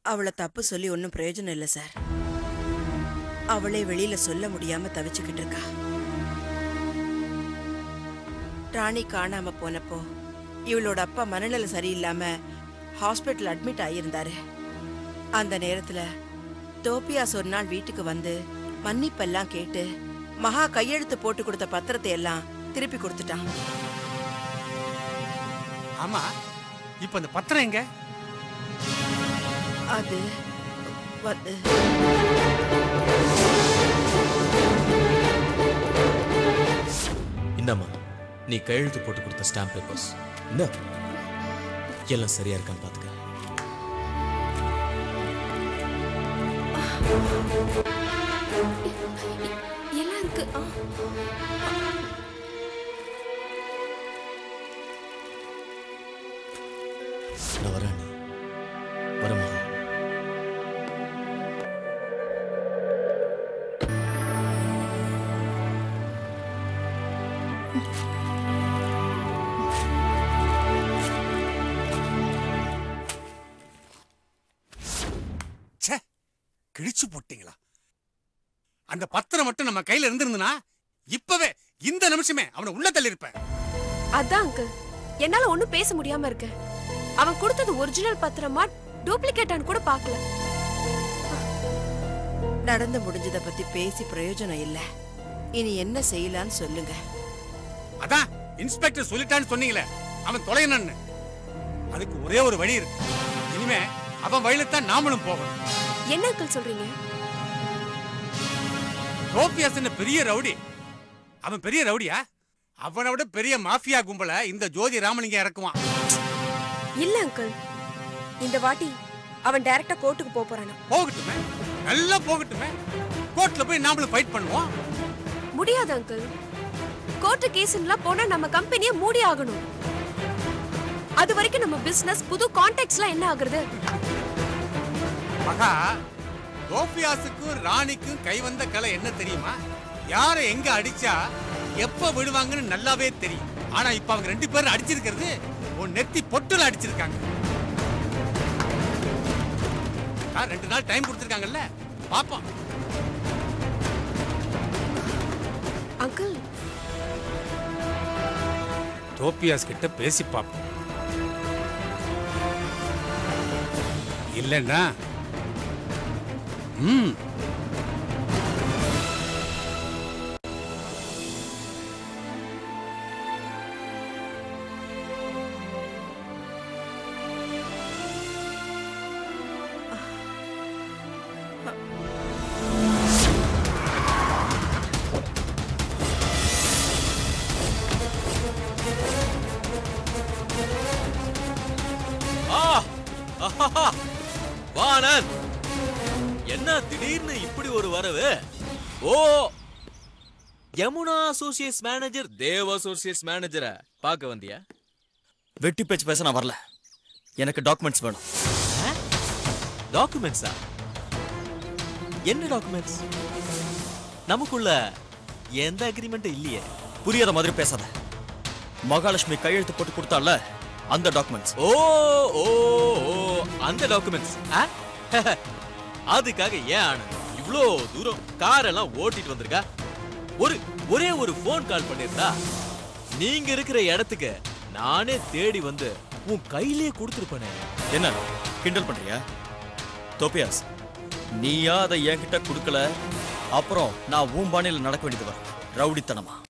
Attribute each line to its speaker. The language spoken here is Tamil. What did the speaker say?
Speaker 1: அவளை தப்பு சொல்லி ஒன்றும் பிரயோஜனம் இல்லை சார் அவளே வெளியில சொல்ல முடியாம தவிச்சுக்கிட்டு இருக்கா ராணி காணாம போனப்போ இவளோட அப்பா மனநிலை சரியில்லாம ஹாஸ்பிட்டல் அட்மிட் ஆகியிருந்தாரு அந்த நேரத்துல தோப்பியாஸ் ஒரு நாள் வீட்டுக்கு வந்து மன்னிப்பெல்லாம் கேட்டு மகா கையெழுத்து போட்டு கொடுத்த பத்திரத்தை எல்லாம் திருப்பி கொடுத்துட்டான்
Speaker 2: ஆமா இப்ப அந்த பத்திரம் எங்க
Speaker 1: அது வந்து
Speaker 3: இந்தாம்மா நீ கையெழுத்து போட்டு கொடுத்த ஸ்டாம்ப் பேப்பர்ஸ் இந்த எல்லாம் சரியா இருக்கான்னு பாத்துக்க
Speaker 4: எல்லாம் இருக்கு ஆ.
Speaker 3: நான் வரேன் வரமா
Speaker 2: ச்சே கிழிச்சு போட்டீங்களா அந்த பத்திரம் மட்டும் நம்ம கையில இருந்திருந்தனா இப்பவே இந்த நிமிஷமே அவனை உள்ள தள்ளி இருப்பேன்
Speaker 4: அதான் அங்கிள் என்னால ஒண்ணும் பேச முடியாம இருக்கு அவன் கொடுத்தது ஒரிஜினல் பத்திரமா டூப்ளிகேட்டான்னு கூட பார்க்கல
Speaker 1: நடந்து முடிஞ்சதை பத்தி பேசி பிரயோஜனம் இல்ல இனி என்ன செய்யலான்னு சொல்லுங்க
Speaker 2: அதான் இன்ஸ்பெக்டர் சொல்லிட்டான்னு சொன்னீங்களே அவன் தொலையணும்னு அதுக்கு ஒரே ஒரு வழி இருக்கு இனிமே அவன் வழியில தான் நாமளும் போகணும்
Speaker 4: என்ன அங்கிள் சொல்றீங்க
Speaker 2: ரோபியாஸ் பெரிய ரவுடி அவன் பெரிய ரவுடியா அவனை விட பெரிய மாஃபியா கும்பல இந்த ஜோதி ராமலிங்கம் இறக்குவான்
Speaker 4: இல்ல அங்கிள் இந்த வாட்டி அவன் டைரக்டா கோர்ட்டுக்கு போப் போறானா
Speaker 2: போகட்டுமே நல்லா போகட்டுமே கோர்ட்ல போய் நாமளும் ஃபைட் பண்ணுவோம்
Speaker 4: முடியாது அங்கிள் கோர்ட்டு கேஸ்லாம் போனா நம்ம கம்பெனியை மூடி ஆகணும் அது வரைக்கும் நம்ம பிசினஸ் புது கான்டாக்ட்ஸ்லாம் என்ன ஆகுறது
Speaker 2: மகா ரோபியாஸுக்கும் ராணிக்கும் கை வந்த கலை என்ன தெரியுமா யாரை எங்க அடிச்சா எப்ப விடுவாங்கன்னு நல்லாவே தெரியும் ஆனா இப்ப அவங்க ரெண்டு பேரும் அடிச்சிருக்கிறது ஒரு நெத்தி பொட்டுல அடிச்சிருக்காங்க ஆ, ரெண்டு நாள் டைம் கொடுத்துருக்காங்கல்ல பாப்போம்
Speaker 4: அங்கிள்
Speaker 2: தோப்பியாஸ் கிட்ட பேசி பார்ப்போம் இல்லைன்னா ம்
Speaker 3: ஆ ஆஹாஹா. வா ஆனந்த் என்ன திடீர்னு இப்படி ஒரு வரவு ஓ Yamuna associates manager Dev associates மேனேஜரை பார்க்க வந்தியா
Speaker 5: வெட்டி பேச்சு பேச நான் வரல எனக்கு டாக்குமெண்ட்ஸ் வேணும்
Speaker 3: டாக்குமெண்ட்ஸா என்ன டாக்குமெண்ட்ஸ் நமக்குள்ள எந்த அக்ரிமெண்ட்டும் இல்லையே
Speaker 5: புரியாத மாதிரி பேசாத மகாலட்சுமி கையெழுத்து போட்டு கொடுத்தால அந்த டாக்குமெண்ட்ஸ்
Speaker 3: ஓ ஓ ஓ அந்த டாக்குமெண்ட்ஸ் அதுக்காக ஏன் ஆனந்த் இவ்ளோ தூரம் கார் எல்லாம் ஓட்டிட்டு வந்திருக்கா ஒரு ஒரே ஒரு ஃபோன் கால் பண்ணிருந்தா நீங்க இருக்கிற இடத்துக்கு நானே தேடி வந்து உன் கையிலே கொடுத்துருப்பேனே
Speaker 5: என்ன கிண்டல் பண்றியா தோப்பியாஸ் நீயா அதை என்கிட்ட கொடுக்கல அப்புறம் நான் ஊம்பானையில் நடக்க வேண்டியது வரும் ரவுடித்தனமா